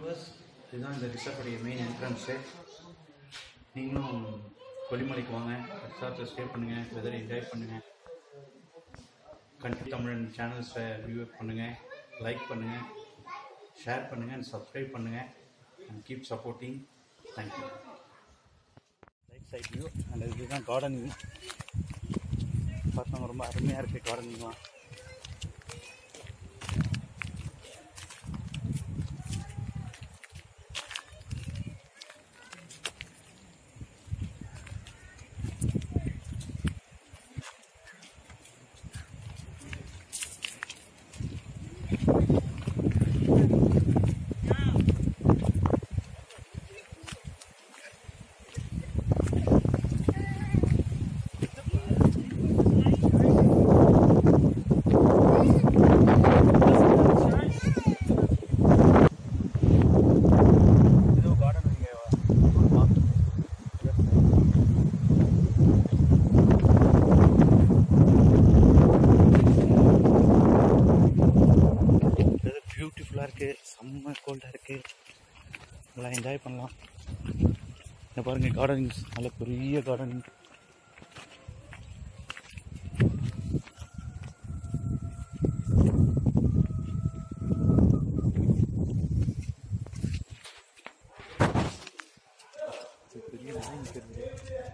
Viewers இதுதான் இந்த ரிசார்ட்டுடைய main entrance நீங்களும் கொல்லிமலைக்கு வாங்க ரிசார்ட்டில் ஸ்டே பண்ணுங்கள் வெதர் என்ஜாய் பண்ணுங்கள் கண்ட்ரி தமிழன் சேனல்ஸை வியூ பண்ணுங்கள் லைக் பண்ணுங்கள் ஷேர் பண்ணுங்கள் அண்ட் சப்ஸ்கிரைப் பண்ணுங்கள் and keep supporting thank you right side view and இதுதான் கார்டன் வியூ பார்த்தவங்க ரொம்ப அருமையாக இருக்குது கார்டன் வியூலாம் ಇದು ಗಾರ್ಡನ್ பியூட்டிஃபுல்லாக இருக்குது செம்ம கோல்டாக இருக்குது நல்லா என்ஜாய் பண்ணலாம் இந்த பாருங்க கார்டனிங்ஸ் நல்ல பெரிய கார்டனிங் பெரிய line தெரியுது.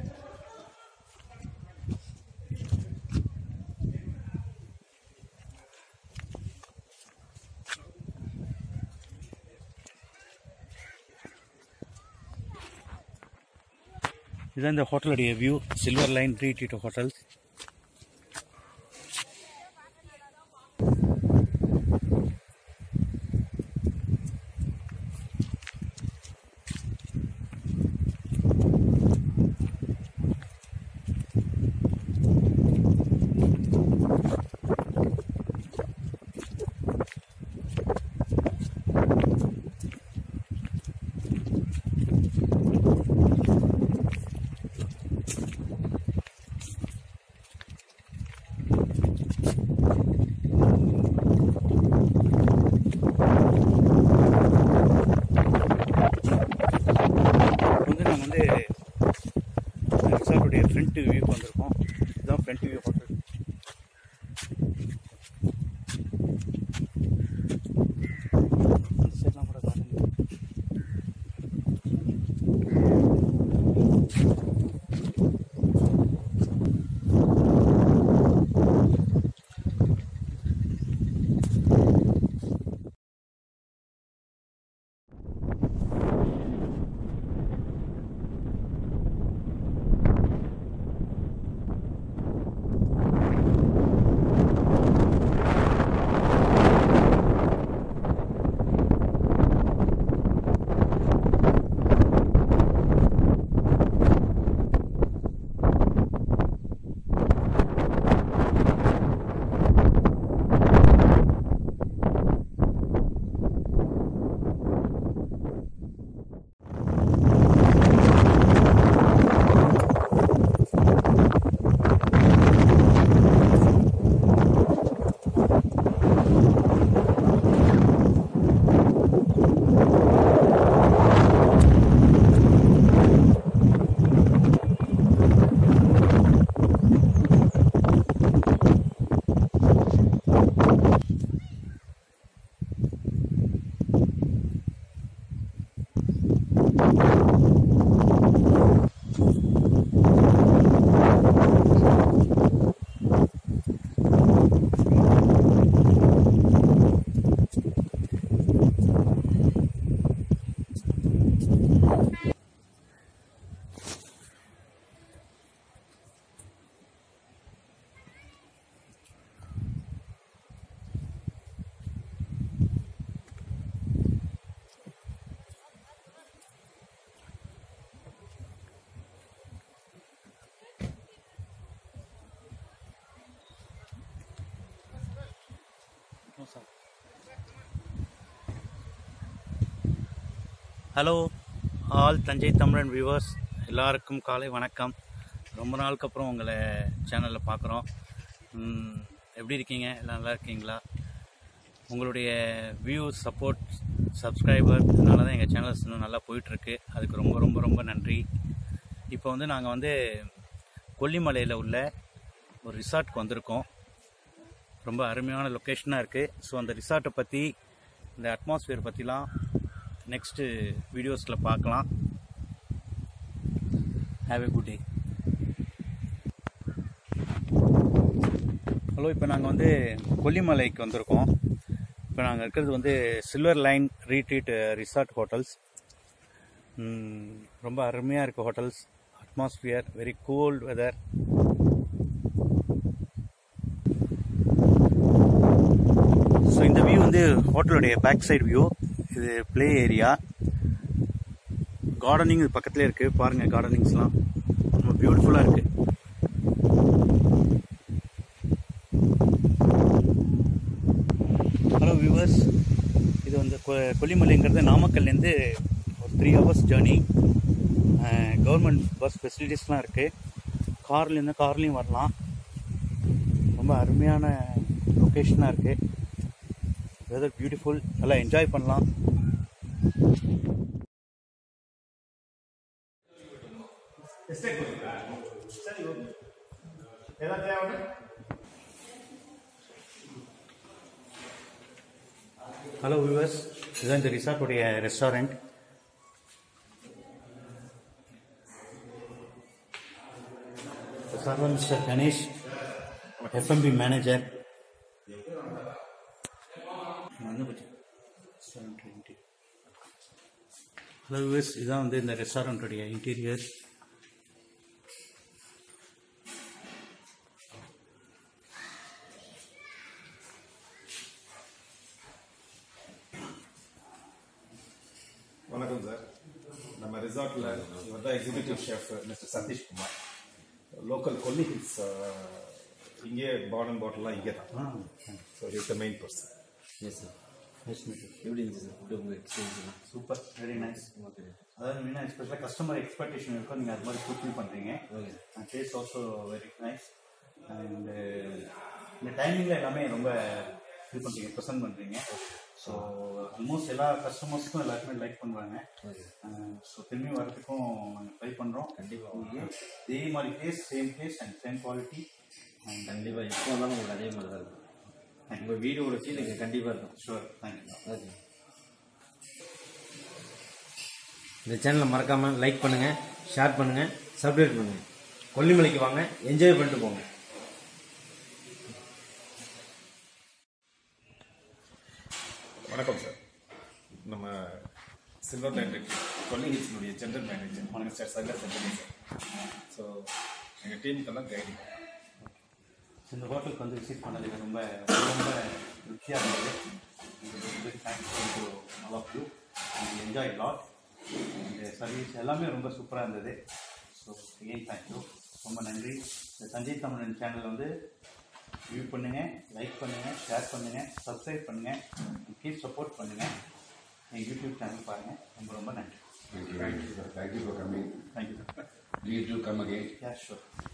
இதுதான் இந்த ஹோட்டலுடைய view Silver Line three D hotel வந்து நாங்கள் வந்து ரிசார்ட்டுடைய ஃப்ரண்ட் வியூ வந்திருக்கோம் இதுதான் ஃப்ரண்ட் வியூ ஹோட்டல் அந்த சைட்லாம் கூட garden இருக்கு. ஹலோ ஆல் தஞ்சை தமிழன் வியூவர்ஸ் எல்லாருக்கும் காலை வணக்கம் ரொம்ப நாளுக்கு அப்புறம் உங்களை சேனலில் பார்க்குறோம் எப்படி இருக்கீங்க எல்லாம் நல்லா இருக்கீங்களா உங்களுடைய வியூ சப்போர்ட் சப்ஸ்கிரைபர் அதனால தான் எங்கள் சேனல்ஸ் இன்னும் நல்லா போயிட்டுருக்கு அதுக்கு ரொம்ப ரொம்ப ரொம்ப நன்றி இப்போ வந்து நாங்கள் வந்து கொல்லிமலையில் உள்ள ஒரு ரிசார்ட்க்கு வந்திருக்கோம் ரொம்ப அருமையான லொக்கேஷனாக இருக்குது ஸோ அந்த ரிசார்ட்டை பற்றி இந்த அட்மாஸ்பியர் பற்றிலாம் நெக்ஸ்ட்டு வீடியோஸில் பார்க்கலாம் have a good day hello இப்போ நாங்கள் வந்து கொல்லிமலைக்கு வந்திருக்கோம் இப்போ நாங்கள் இருக்கிறது வந்து Silver Line retreat resort hotels ரொம்ப அருமையாக இருக்குது hotels atmosphere very cold weather so இந்த வியூ வந்து ஹோட்டலுடைய பேக் சைடு வியூ இது ப்ளே ஏரியா கார்டனிங் இது பக்கத்துலேயே இருக்குது பாருங்கள் கார்டனிங்ஸ்லாம் ரொம்ப பியூட்டிஃபுல்லாக இருக்குது ஹலோ வியூவர்ஸ் இது வந்து கொ- கொல்லிமலைங்கிறது நாமக்கல்லேருந்து ஒரு three hours journey government bus ஃபெசிலிட்டிஸ்லாம் இருக்குது கார்லேருந்து கார்லேயும் வரலாம் ரொம்ப அருமையான லொக்கேஷனாக இருக்குது வெதர் பியூட்டிஃபுல் நல்லா என்ஜாய் பண்ணலாம் ஹலோ வியூவர்ஸ் இதுதான் இந்த ரிசார்ட்டுடைய ரெஸ்டாரண்ட் சர்வன் mister Ganesh F and B manager hello viewers இதுதான் வந்து இந்த ரெஸ்டாரண்ட்டுடைய இன்டீரியர் வணக்கம் சார் நம்ம ரிசார்ட்ல இவர் தான் executive chef mister Sathish Kumar local Kolli Hills இங்கே பாடன் பாட்டிலாம் இங்கே தான் ah so is the main person yes sir nice meet எப்படி இருந்துச்சு சார் ஃபுட்டு உங்கள் எக்ஸ்பீரியன்ஸ்லாம் சூப்பர் வெரி நைஸ் ஓகே அதாவது மெயினாக எஸ்பெஷலாக கஸ்டமர் எக்ஸ்பெக்டேஷன் இருக்கும் நீங்கள் அது மாதிரி ஃபுல்ஃபில் பண்ணுறீங்க okay taste also very nice and இந்த டைமிங்கில் எல்லாமே ரொம்ப இது பண்ணுறீங்க ப்ரெசென்ட் பண்ணுறீங்க ஸோ ஆல்மோஸ்ட் எல்லா கஸ்டமர்ஸ்க்கும் எல்லாருக்குமே லைக் பண்ணுவாங்க ஓகே ஸோ திரும்பி வரதுக்கும் நாங்கள் ட்ரை பண்ணுறோம் கண்டிப்பாக இதே மாதிரி taste same taste and same quality and கண்டிப்பாக எப்போ வந்தாலும் உங்களுக்கு அதே மாதிரி தான் இருக்கும் உங்கள் வீடோட ஃபீல் இங்கே கண்டிப்பாக இருக்கும் ஷுவர் தேங்க்யூ ஓகே இந்த சேனலை மறக்காமல் லைக் பண்ணுங்கள் ஷேர் பண்ணுங்கள் சப்ஸ்கிரைப் பண்ணுங்கள் கொல்லிமலைக்கு வாங்க என்ஜாய் பண்ணிட்டு போங்க வணக்கம் சார் நம்ம சில்வர் லைன் கொல்லி ஹில்ஸினுடைய ஜென்ரல் மேனேஜர் வணக்கம் sir Shankar Shankar sir so எங்கள் டீமுக்கெல்லாம் கைடிங் இந்த ஹோட்டலுக்கு வந்து விசிட் பண்ணதுக்கு ரொம்ப ரொம்ப திருப்தியாக இருந்தது thanks to all of you enjoy lot இந்த சர்வீஸ் எல்லாமே ரொம்ப சூப்பராக இருந்தது ஸோ அகெயின் தேங்க்யூ ரொம்ப நன்றி இந்த சஞ்சய் தமிழன் சேனல் வந்து வியூ பண்ணுங்கள் லைக் பண்ணுங்கள் ஷேர் பண்ணுங்கள் சப்ஸ்கிரைப் பண்ணுங்கள் கீப் சப்போர்ட் பண்ணுங்கள் எங்கள் யூடியூப் சேனல் பாருங்கள் ரொம்ப ரொம்ப நன்றி Thank you. Thank you, sir. Thank you for coming. Thank you sir Please do come again. Yeah sure